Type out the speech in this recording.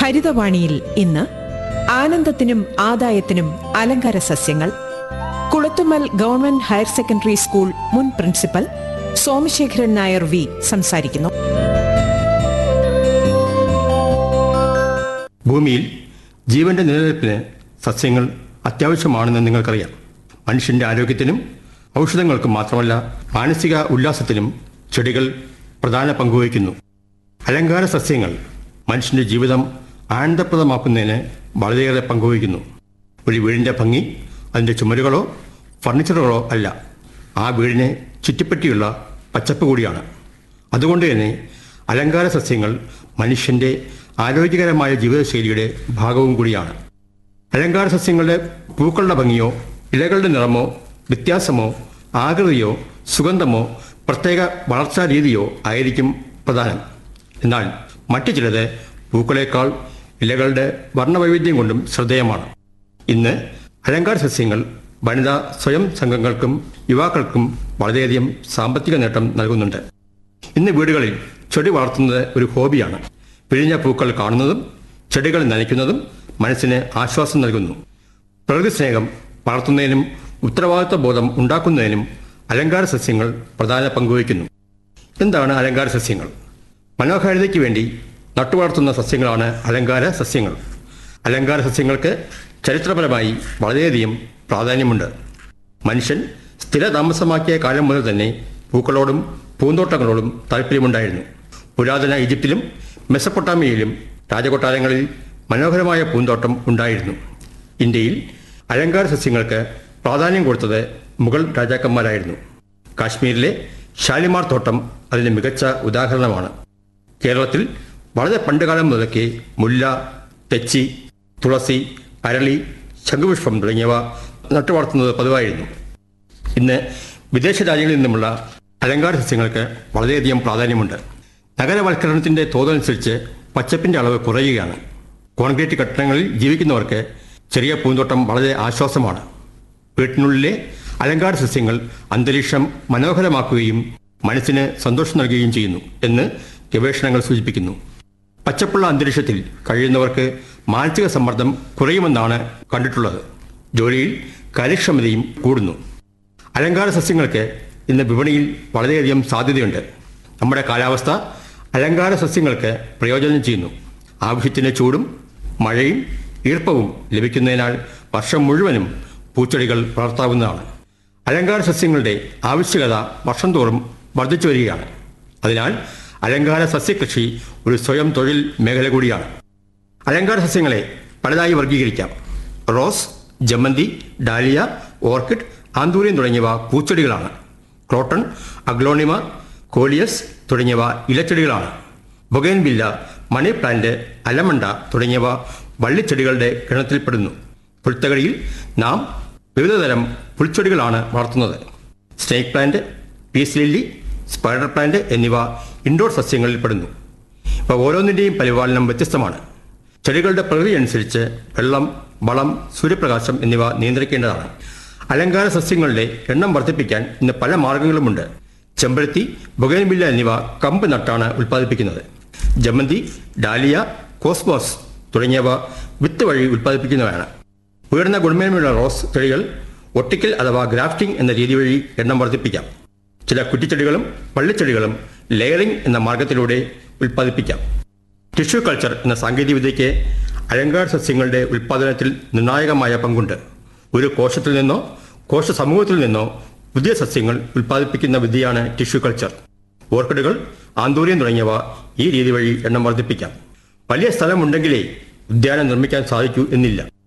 ഹരിതവാണിയിൽ ഇന്ന് ആനന്ദത്തിനും ആദായത്തിനും അലങ്കാര സസ്യങ്ങൾ Kulathummal government higher secondary school മുൻ പ്രിൻസിപ്പൽ സോമശേഖരൻ നായർ വി സംസാരിക്കുന്നു ഭൂമിയിൽ ജീവന്റെ നിലനിൽപ്പിന് സസ്യങ്ങൾ അത്യാവശ്യമാണെന്ന് നിങ്ങൾക്കറിയാം മനുഷ്യന്റെ ആരോഗ്യത്തിനും ഔഷധങ്ങൾക്കും മാത്രമല്ല മാനസിക ഉല്ലാസത്തിനും ചെടികൾ പ്രധാന പങ്കുവഹിക്കുന്നു അലങ്കാര സസ്യങ്ങൾ മനുഷ്യന്റെ ജീവിതം ആനന്ദപ്രദമാക്കുന്നതിന് വളരെയേറെ പങ്കുവഹിക്കുന്നു ഒരു വീടിന്റെ ഭംഗി അതിന്റെ ചുമരുകളോ ഫർണിച്ചറുകളോ അല്ല ആ വീടിനെ ചുറ്റിപ്പറ്റിയുള്ള പച്ചപ്പ് കൂടിയാണ് അതുകൊണ്ട് തന്നെ അലങ്കാര സസ്യങ്ങൾ മനുഷ്യന്റെ ആരോഗ്യകരമായ ജീവിതശൈലിയുടെ ഭാഗവും കൂടിയാണ് അലങ്കാര സസ്യങ്ങളുടെ പൂക്കളുടെ ഭംഗിയോ ഇലകളുടെ നിറമോ വ്യത്യാസമോ ആകൃതിയോ സുഗന്ധമോ പ്രത്യേക വളർച്ചാ രീതിയോ ആയിരിക്കും പ്രധാനം എന്നാൽ മറ്റു ചിലത് പൂക്കളേക്കാൾ ഇലകളുടെ വർണ്ണവൈവിധ്യം കൊണ്ടും ശ്രദ്ധേയമാണ് ഇന്ന് അലങ്കാര സസ്യങ്ങൾ വനിതാ സ്വയം സംഘങ്ങൾക്കും യുവാക്കൾക്കും വളരെയധികം സാമ്പത്തിക നേട്ടം നൽകുന്നുണ്ട് ഇന്ന് വീടുകളിൽ ചെടി വളർത്തുന്നത് ഒരു ഹോബിയാണ് പിഴിഞ്ഞ പൂക്കൾ കാണുന്നതും ചെടികൾ നനയ്ക്കുന്നതും മനസ്സിന് ആശ്വാസം നൽകുന്നു പ്രകൃതി സ്നേഹം വളർത്തുന്നതിനും ഉത്തരവാദിത്വ ബോധം ഉണ്ടാക്കുന്നതിനും അലങ്കാര സസ്യങ്ങൾ പ്രധാന പങ്കുവഹിക്കുന്നു എന്താണ് അലങ്കാര സസ്യങ്ങൾ മനോഹാരിതയ്ക്ക് വേണ്ടി നട്ടുവളർത്തുന്ന സസ്യങ്ങളാണ് അലങ്കാര സസ്യങ്ങൾ അലങ്കാര സസ്യങ്ങൾക്ക് ചരിത്രപരമായി വളരെയധികം പ്രാധാന്യമുണ്ട് മനുഷ്യൻ സ്ഥിരതാമസമാക്കിയ കാലം മുതൽ തന്നെ പൂക്കളോടും പൂന്തോട്ടങ്ങളോടും താല്പര്യമുണ്ടായിരുന്നു പുരാതന ഈജിപ്തിലും മെസ്സപ്പൊട്ടാമിയയിലും രാജകൊട്ടാരങ്ങളിൽ മനോഹരമായ പൂന്തോട്ടം ഉണ്ടായിരുന്നു ഇന്ത്യയിൽ അലങ്കാര സസ്യങ്ങൾക്ക് പ്രാധാന്യം കൊടുത്തത് മുഗൾ രാജാക്കന്മാരായിരുന്നു കാശ്മീരിലെ ഷാലിമാർ തോട്ടം അതിന് മികച്ച ഉദാഹരണമാണ് കേരളത്തിൽ വളരെ പണ്ടുകാലം മുതലൊക്കെ മുല്ല തെച്ചി തുളസി അരളി ശംഖുപുഷ്പം തുടങ്ങിയവ നട്ടുവളർത്തുന്നത് പതിവായിരുന്നു ഇന്ന് വിദേശ രാജ്യങ്ങളിൽ നിന്നുമുള്ള അലങ്കാര സസ്യങ്ങൾക്ക് വളരെയധികം പ്രാധാന്യമുണ്ട് നഗരവൽക്കരണത്തിന്റെ തോതനുസരിച്ച് പച്ചപ്പിന്റെ അളവ് കുറയുകയാണ് കോൺക്രീറ്റ് കെട്ടിടങ്ങളിൽ ജീവിക്കുന്നവർക്ക് ചെറിയ പൂന്തോട്ടം വളരെ ആശ്വാസമാണ് വീട്ടിനുള്ളിലെ അലങ്കാര സസ്യങ്ങൾ അന്തരീക്ഷം മനോഹരമാക്കുകയും മനസ്സിന് സന്തോഷം നൽകുകയും ചെയ്യുന്നു എന്ന് ഗവേഷണങ്ങൾ സൂചിപ്പിക്കുന്നു പച്ചപ്പുള്ള അന്തരീക്ഷത്തിൽ കഴിയുന്നവർക്ക് മാനസിക സമ്മർദ്ദം കുറയുമെന്നാണ് കണ്ടിട്ടുള്ളത് ജോലിയിൽ കാര്യക്ഷമതയും കൂടുന്നു അലങ്കാര സസ്യങ്ങൾക്ക് ഇന്ന് വിപണിയിൽ വളരെയധികം സാധ്യതയുണ്ട് നമ്മുടെ കാലാവസ്ഥ അലങ്കാര സസ്യങ്ങൾക്ക് പ്രയോജനം ചെയ്യുന്നു ആവശ്യത്തിന് ചൂടും മഴയും ഈർപ്പവും ലഭിക്കുന്നതിനാൽ വർഷം മുഴുവനും പൂച്ചെടികൾ വളർത്താവുന്നതാണ് അലങ്കാര സസ്യങ്ങളുടെ ആവശ്യകത വർഷം തോറും വർദ്ധിച്ചു വരികയാണ് അതിനാൽ അലങ്കാര സസ്യകൃഷി ഒരു സ്വയം തൊഴിൽ മേഖല കൂടിയാണ് അലങ്കാര സസ്യങ്ങളെ പലതായി വർഗീകരിക്കാം റോസ് ജമന്തി ഡാലിയ ഓർക്കിഡ് ആന്തൂര്യൻ തുടങ്ങിയവ പൂച്ചെടികളാണ് ക്രോട്ടൺ അഗ്ലോണിമ കോലിയസ് തുടങ്ങിയവ ഇലച്ചെടികളാണ് ബൊഗൈൻവില്ല മണി പ്ലാന്റ് അലമണ്ട തുടങ്ങിയവ വള്ളിച്ചെടികളുടെ ഗണത്തിൽപ്പെടുന്നു പുൽത്തകടിയിൽ നാം വിവിധതരം പുൽച്ചെടികളാണ് വളർത്തുന്നത് snake plant peace lily spider plant എന്നിവ ഇൻഡോർ സസ്യങ്ങളിൽ പെടുന്നു ഇവ ഓരോന്നിൻ്റെയും പരിപാലനം വ്യത്യസ്തമാണ് ചെടികളുടെ പ്രകൃതി അനുസരിച്ച് വെള്ളം വളം സൂര്യപ്രകാശം എന്നിവ നിയന്ത്രിക്കേണ്ടതാണ് അലങ്കാര സസ്യങ്ങളുടെ എണ്ണം വർദ്ധിപ്പിക്കാൻ ഇന്ന് പല മാർഗങ്ങളുമുണ്ട് ചെമ്പരത്തി ബൊഗൈൻവില്ല എന്നിവ കമ്പ് നട്ടാണ് ഉൽപ്പാദിപ്പിക്കുന്നത് ജമന്തി ഡാലിയ കോസ്മോസ് തുടങ്ങിയവ വിത്ത് വഴി ഉൽപ്പാദിപ്പിക്കുന്നവയാണ് ഉയർന്ന ഗുണമേന്മയുള്ള റോസ് ചെടികൾ ഒട്ടിക്കൽ അഥവാ ഗ്രാഫ്റ്റിംഗ് എന്ന രീതി വഴി എണ്ണം വർദ്ധിപ്പിക്കാം ചില കുറ്റിച്ചെടികളും വള്ളിച്ചെടികളും ലെയറിംഗ് എന്ന മാർഗത്തിലൂടെ ഉൽപ്പാദിപ്പിക്കാം ടിഷ്യൂ കൾച്ചർ എന്ന സാങ്കേതികവിദ്യയ്ക്ക് അലങ്കാര സസ്യങ്ങളുടെ ഉൽപ്പാദനത്തിൽ നിർണായകമായ പങ്കുണ്ട് ഒരു കോശത്തിൽ നിന്നോ കോശ സമൂഹത്തിൽ നിന്നോ പുതിയ സസ്യങ്ങൾ ഉൽപ്പാദിപ്പിക്കുന്ന വിദ്യയാണ് ടിഷ്യൂ കൾച്ചർ ഓർക്കിഡുകൾ ആന്തൂര്യം തുടങ്ങിയവ ഈ രീതി വഴി എണ്ണം വർദ്ധിപ്പിക്കാം വലിയ സ്ഥലമുണ്ടെങ്കിലേ ഉദ്യാനം നിർമ്മിക്കാൻ സാധിക്കൂ എന്നില്ല